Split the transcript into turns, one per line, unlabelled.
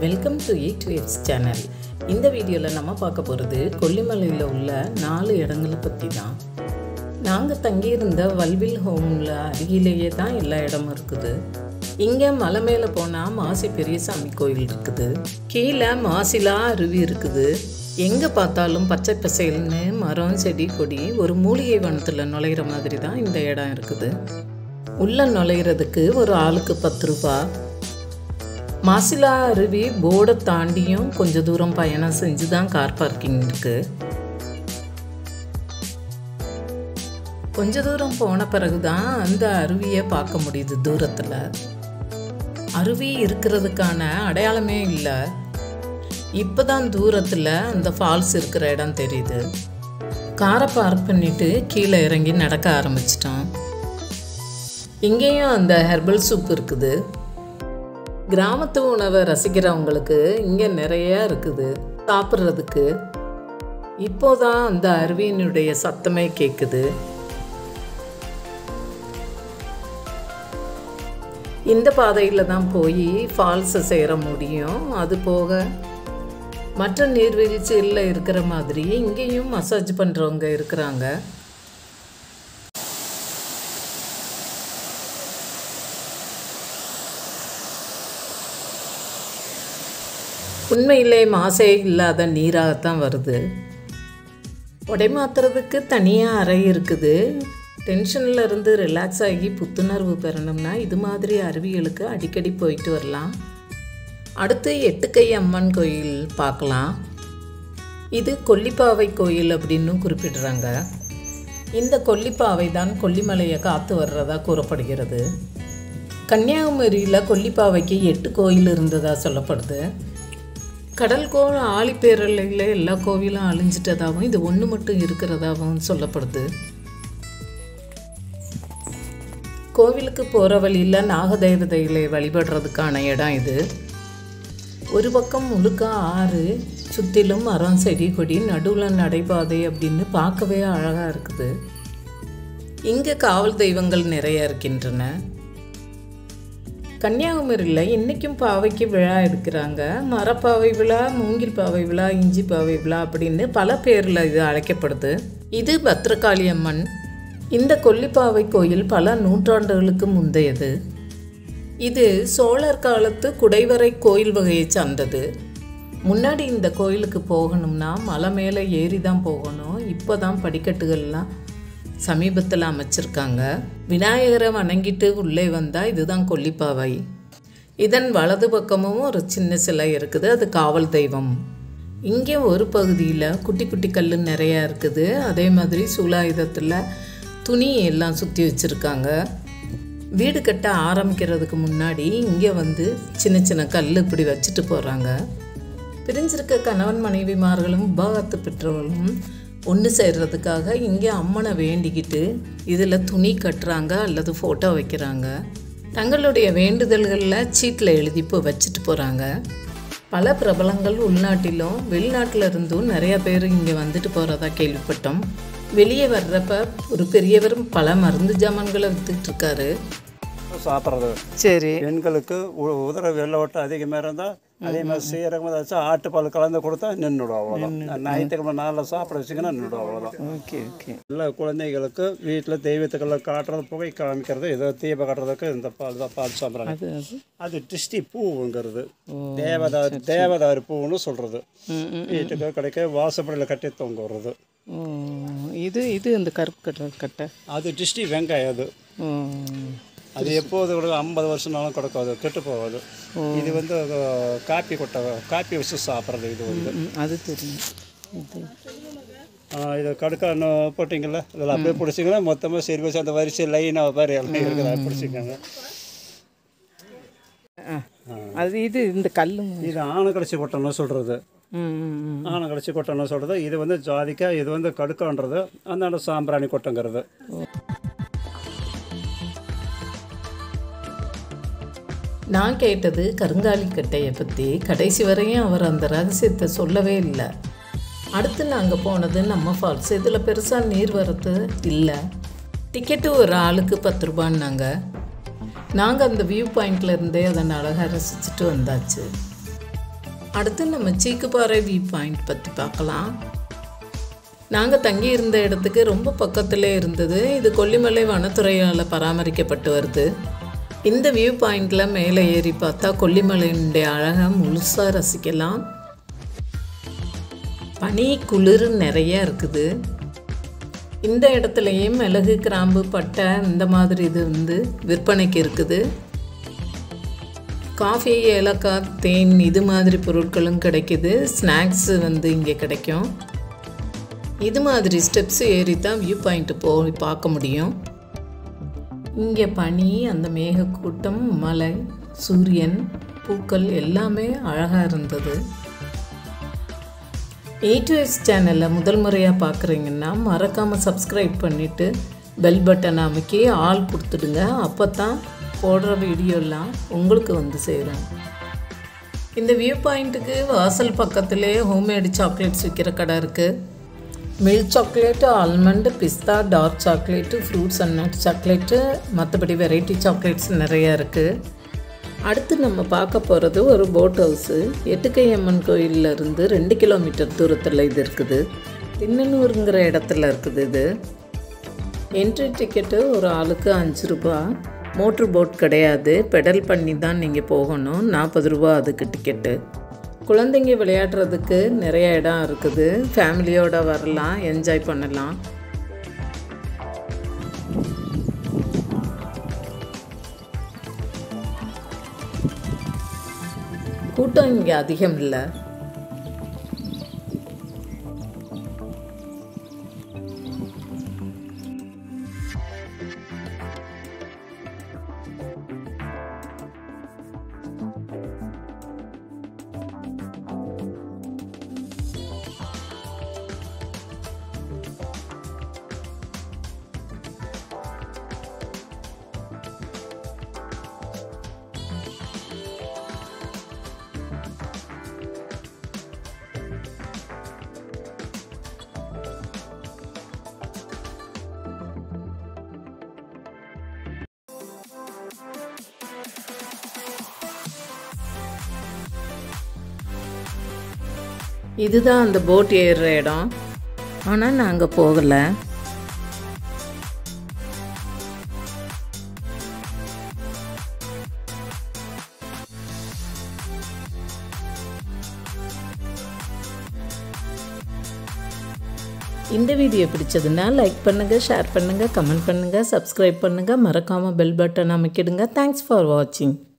Welcome to eight waves channel இந்த வீடியோவில் நம்ம பார்க்க போகிறது கொல்லிமலையில் உள்ள நாலு இடங்களை பற்றி தான் நாங்கள் தங்கியிருந்த வல்வில் ஹோமில் அருகிலேயே தான் எல்லா இடமும் இருக்குது இங்கே மலை மேலே போனால் மாசி பெரியசாமி கோயில் இருக்குது கீழே மாசிலா அருவி இருக்குது எங்கே பார்த்தாலும் பச்சை பசேல்னு மரம் செடி கொடி ஒரு மூலிகை வனத்தில் நுழையிற மாதிரி தான் இந்த இடம் இருக்குது உள்ளே நுழையிறதுக்கு ஒரு ஆளுக்கு பத்து ரூபா மாசிலா அருவி போர்டை தாண்டியும் கொஞ்சம் தூரம் பயணம் செஞ்சு தான் கார் பார்க்கிங் இருக்கு கொஞ்ச தூரம் போன பிறகு தான் அந்த அருவியை பார்க்க முடியுது தூரத்தில் அருவி இருக்கிறதுக்கான அடையாளமே இல்லை இப்போ தான் தூரத்தில் அந்த ஃபால்ஸ் இருக்கிற இடம் தெரியுது காரை பார்க் பண்ணிட்டு கீழே இறங்கி நடக்க ஆரம்பிச்சிட்டோம் இங்கேயும் அந்த ஹெர்பல் சூப் இருக்குது கிராமத்து உணவை ரசிக்கிறவங்களுக்கு இங்கே நிறைய இருக்குது சாப்பிட்றதுக்கு இப்போதான் அந்த அருவியினுடைய சத்தமே கேட்குது இந்த பாதையில் தான் போய் ஃபால்ஸை சேர முடியும் அது போக மற்ற நீர்வீழ்ச்சியில் இருக்கிற மாதிரி இங்கேயும் மசாஜ் பண்ணுறவங்க இருக்கிறாங்க உண்மையிலே மாசே இல்லாத நீராகத்தான் வருது உடை மாத்துறதுக்கு தனியாக அறை இருக்குது டென்ஷனில் இருந்து ரிலாக்ஸ் ஆகி புத்துணர்வு பெறணும்னா இது மாதிரி அருவிகளுக்கு அடிக்கடி போயிட்டு வரலாம் அடுத்து எட்டுக்கை அம்மன் கோயில் பார்க்கலாம் இது கொல்லிப்பாவை கோயில் அப்படின்னு குறிப்பிடுறாங்க இந்த கொல்லிப்பாவை தான் கொல்லிமலையை காத்து வர்றதா கூறப்படுகிறது கன்னியாகுமரியில் கொல்லிப்பாவைக்கு எட்டு கோயில் இருந்ததாக சொல்லப்படுது கடல் கோள் ஆழிப்பேரலையில் எல்லா கோவிலும் அழிஞ்சிட்டதாகவும் இது ஒன்று மட்டும் இருக்கிறதாகவும் சொல்லப்படுது கோவிலுக்கு போகிற வழியில் நாகதேவதைகளை வழிபடுறதுக்கான இடம் இது ஒரு பக்கம் முழுக்க ஆறு சுற்றிலும் மரம் செடி கொடி நடுவில் நடைபாதை அப்படின்னு பார்க்கவே அழகாக இருக்குது இங்கே காவல் தெய்வங்கள் நிறைய இருக்கின்றன கன்னியாகுமரியில் இன்றைக்கும் பாவைக்கு விழா எடுக்கிறாங்க மரப்பாவை விழா மூங்கில் பாவை விழா இஞ்சி பாவை விழா அப்படின்னு பல பேரில் இது அழைக்கப்படுது இது பத்ரகாளி அம்மன் இந்த கொல்லிப்பாவை கோயில் பல நூற்றாண்டுகளுக்கு முந்தையது இது சோழர் காலத்து குடைவரை கோயில் வகையை சார்ந்தது முன்னாடி இந்த கோயிலுக்கு போகணும்னா மலை மேலே ஏறி தான் போகணும் இப்போ தான் படிக்கட்டுகள்லாம் சமீபத்தில் அமைச்சிருக்காங்க விநாயகரை வணங்கிட்டு உள்ளே வந்தால் இதுதான் கொல்லிப்பாவை இதன் வலது பக்கமும் ஒரு சின்ன சிலை இருக்குது அது காவல் தெய்வம் இங்கே ஒரு பகுதியில் குட்டி குட்டி கல் நிறையா இருக்குது அதே மாதிரி சூலாயுதத்தில் துணி எல்லாம் சுற்றி வச்சுருக்காங்க வீடு கட்ட ஆரம்பிக்கிறதுக்கு முன்னாடி இங்கே வந்து சின்ன சின்ன கல் இப்படி வச்சுட்டு போகிறாங்க பிரிஞ்சிருக்க கணவன் மனைவிமார்களும் விவாகத்து பெற்றவர்களும் ஒன்று சேர்றதுக்காக இங்கே அம்மனை வேண்டிக்கிட்டு இதில் துணி கட்டுறாங்க அல்லது ஃபோட்டோ வைக்கிறாங்க தங்களுடைய வேண்டுதல்களில் சீட்டில் எழுதி இப்போ வச்சுட்டு போகிறாங்க பல பிரபலங்கள் உள்நாட்டிலும் வெளிநாட்டில் இருந்தும் நிறைய பேர் இங்கே வந்துட்டு போகிறதா கேள்விப்பட்டோம் வெளியே வர்றப்ப ஒரு பெரியவர் பல மருந்து ஜாமான்களை வித்துட்டு இருக்காரு
சாப்பிட்றது
சரி
பெண்களுக்கு உ- உதர வெள்ளை ஓட்டம் அதிகமாக இருந்தால் அதே மாதிரி சீரகம் ஏதாச்சும் ஆட்டுப்பால் கலந்து கொடுத்தா நின்றுடும் அவ்வளோதான் ஞாயிற்றுக்கிழமை நாளில் சாப்பிட வச்சிங்கன்னா நின்றுடும் அவ்வளோதான்
ஓகே ஓகே
எல்லா குழந்தைகளுக்கு வீட்டில் தெய்வத்துக்கெல்லாம் காட்டுறது புகை காமிக்கிறது ஏதோ தீபம் காட்டுறதுக்கு இந்த பால் தான் பால் சாம்பிராணி
அது அது
அது டிஸ்டி பூவுங்கிறது தேவதாரு தேவதாரு பூன்னு சொல்கிறது வீட்டுக்கு கிடைக்க வாசப்படியில் கட்டி தொங்க விடுறது
ஓ, இது இது இந்த கருப்பு கட்டை கட்டை
அது டிஸ்டி வெங்காயம் அது
ஓ,
அது எப்போது கூட ஐம்பது வருஷம்னாலும் கொடுக்கும் அது கெட்டு போகாது இது வந்து அஹ், காப்பி கொட்டை காப்பி வச்சு சாப்பிட்றது இது வந்து
ம், அது தெரியும் இது
ஆஹ், இது கடுக்கான்னு போட்டிங்கல்ல இதில் அப்படியே பிடிச்சிங்கன்னா மொத்தமாக சரி வச்சு அந்த வரிசை லைனாக பாரு எல்லாம் இருக்கிற பிடிச்சிக்கோங்க
ஆ, அது இது இந்த கல்லும்
இது ஆனை கடைச்சி கொட்டணும் சொல்கிறது
ம், ம், ம்.
ஆனை கடைச்சி கொட்டணும் சொல்கிறது இது வந்து ஜாதிக்காய் இது வந்து கடுக்கான்றது அந்தாண்ட சாம்பிராணி கொட்டங்கிறது
நான் கேட்டது கருங்காலி கட்டையை பற்றி கடைசி வரையும் அவர் அந்த ரகசியத்தை சொல்லவே இல்லை அடுத்து நாங்கள் போனது நம்ம ஃபால்ஸ் இதில் பெருசாக நீர் வரத்து இல்லை டிக்கெட்டு ஒரு ஆளுக்கு பத்து ரூபான்னாங்க நாங்கள் அந்த வியூ பாயிண்ட்ல இருந்தே அதை அழகாக ரசிச்சுட்டு வந்தாச்சு அடுத்து நம்ம சீக்குப்பாறை வியூ பாயிண்ட் பற்றி பார்க்கலாம் நாங்கள் தங்கி இருந்த இடத்துக்கு ரொம்ப பக்கத்திலே இருந்தது இது கொல்லிமலை வனத்துறையால் பராமரிக்கப்பட்டு வருது இந்த வியூ பாயிண்டில் மேலே ஏறி பார்த்தா கொல்லிமலையினுடைய அழகை முழுசாக ரசிக்கலாம் பனி குளிர் நிறைய இருக்குது இந்த இடத்துலையே மிளகு கிராம்பு பட்டை இந்த மாதிரி இது வந்து விற்பனைக்கு இருக்குது காஃபி ஏலக்காய் தேன் இது மாதிரி பொருட்களும் கிடைக்குது ஸ்நாக்ஸு வந்து இங்கே கிடைக்கும் இது மாதிரி ஸ்டெப்ஸ் ஏறி தான் வியூ பாயிண்ட்டு போய் பார்க்க முடியும் இங்கே பனி அந்த மேகக்கூட்டம் மலை சூரியன் பூக்கள் எல்லாமே அழகாக இருந்தது எஸ் சேனலில் முதல் முறையாக பார்க்குறீங்கன்னா மறக்காமல் சப்ஸ்கிரைப் பண்ணிவிட்டு பெல் பட்டன் அமைக்கி ஆள் கொடுத்துடுங்க அப்போ தான் போடுற வீடியோலாம் உங்களுக்கு வந்து சேரும் இந்த வியூ பாயிண்ட்டுக்கு வாசல் பக்கத்திலே ஹோம்மேடு சாக்லேட்ஸ் விற்கிற கடை இருக்குது மில்க் சாக்லேட்டு ஆல்மண்டு பிஸ்தா dark chocolate fruits and nut chocolate மற்றபடி வெரைட்டி சாக்லேட்ஸ் நிறையா இருக்குது அடுத்து நம்ம பார்க்க போகிறது ஒரு போட் ஹவுஸு எட்டுக்கை அம்மன் கோயிலில் இருந்து ரெண்டு கிலோமீட்டர் தூரத்தில் இது இருக்குது திண்ணனூருங்கிற இடத்துல இருக்குது இது என்ட்ரி டிக்கெட்டு ஒரு ஆளுக்கு அஞ்சு ரூபா மோட்ரு போட் கிடையாது பெடல் பண்ணி தான் நீங்கள் போகணும் நாற்பது ரூபா அதுக்கு டிக்கெட்டு குழந்தைங்க விளையாடுறதுக்கு நிறைய இடம் இருக்குது ஃபேமிலியோடு வரலாம் என்ஜாய் பண்ணலாம் கூட்டம் இங்கே அதிகம் இல்லை இதுதான் அந்த போட் ஏறுற இடம் ஆனால் நாங்கள் போகலை இந்த வீடியோ பிடிச்சதுன்னா லைக் பண்ணுங்கள் ஷேர் பண்ணுங்கள் கமெண்ட் பண்ணுங்கள் சப்ஸ்கிரைப் பண்ணுங்கள் மறக்காமல் பெல் பட்டன் அமைக்கிடுங்க தேங்க்ஸ் ஃபார் வாட்சிங்